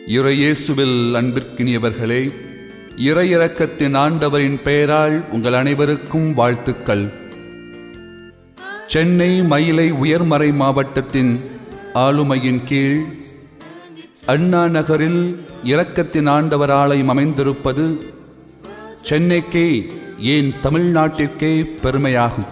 இறையேசுவில் அன்பிற்கினியவர்களே இறையிறக்கத்தின் ஆண்டவரின் பெயரால் உங்கள் அனைவருக்கும் வாழ்த்துக்கள் சென்னை மயிலை உயர்மறை மாவட்டத்தின் ஆளுமையின் கீழ் அண்ணா நகரில் இரக்கத்தின் ஆண்டவர் ஆலயம் அமைந்திருப்பது சென்னைக்கே ஏன் தமிழ்நாட்டிற்கே பெருமையாகும்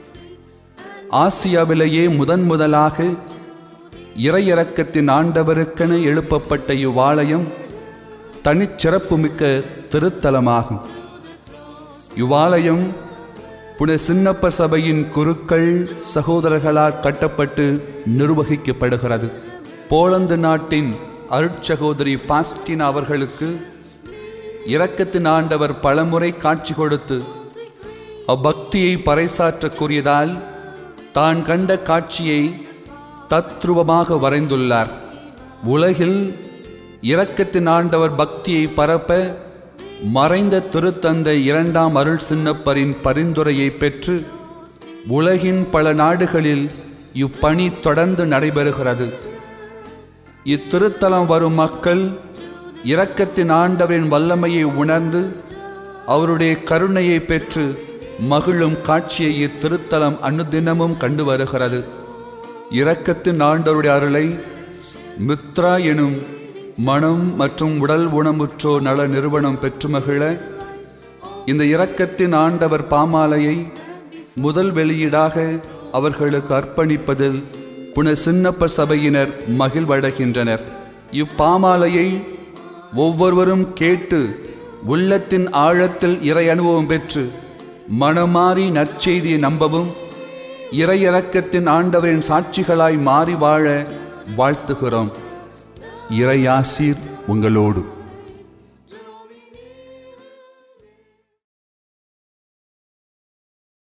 ஆசியாவிலேயே முதன் முதலாக இறையிறக்கத்தின் ஆண்டவருக்கென எழுப்பப்பட்ட இவ்வாலயம் தனிச்சிறப்புமிக்க திருத்தலமாகும் இவ்வாலயம் புனித சின்னப்பர் சபையின் குருக்கள் சகோதரர்களால் கட்டப்பட்டு நிர்வகிக்கப்படுகிறது போலந்து நாட்டின் அருட்சகோதரி பாஸ்டினா அவர்களுக்கு இரக்கத்தின் ஆண்டவர் பலமுறை காட்சி கொடுத்து அவ்வக்தியை பறைசாற்றக்கூடியதால் தான் கண்ட காட்சியை தத்ருவமாக வரைந்துள்ளார் உலகில் இரக்கத்தின் ஆண்டவர் பக்தியை பரப்ப மறைந்த திருத்தந்தை இரண்டாம் அருள் சின்னப்பரின் பரிந்துரையை பெற்று உலகின் பல நாடுகளில் இப்பணி தொடர்ந்து நடைபெறுகிறது இத்திருத்தலம் வரும் மக்கள் இரக்கத்தின் ஆண்டவரின் வல்லமையை உணர்ந்து அவருடைய கருணையை பெற்று மகிழும் காட்சியை இத்திருத்தலம் அனுதினமும் கண்டு வருகிறது இரக்கத்தின் ஆண்டவருடைய அருளை மித்ரா எனும் மனம் மற்றும் உடல் ஊனமுற்றோர் நல நிறுவனம் பெற்று மகிழ இந்த இரக்கத்தின் ஆண்டவர் பாமாலையை முதல் வெளியீடாக அவர்களுக்கு அர்ப்பணிப்பதில் புன சின்னப்ப சபையினர் மகிழ்வடைகின்றனர் இப்பாமாலையை ஒவ்வொருவரும் கேட்டு உள்ளத்தின் ஆழத்தில் இறை அனுபவம் பெற்று மனமாறி நற்செய்தியை நம்பவும் இறையிறக்கத்தின் ஆண்டவரின் சாட்சிகளாய் மாறி வாழ வாழ்த்துகிறோம் இறையாசீர் உங்களோடு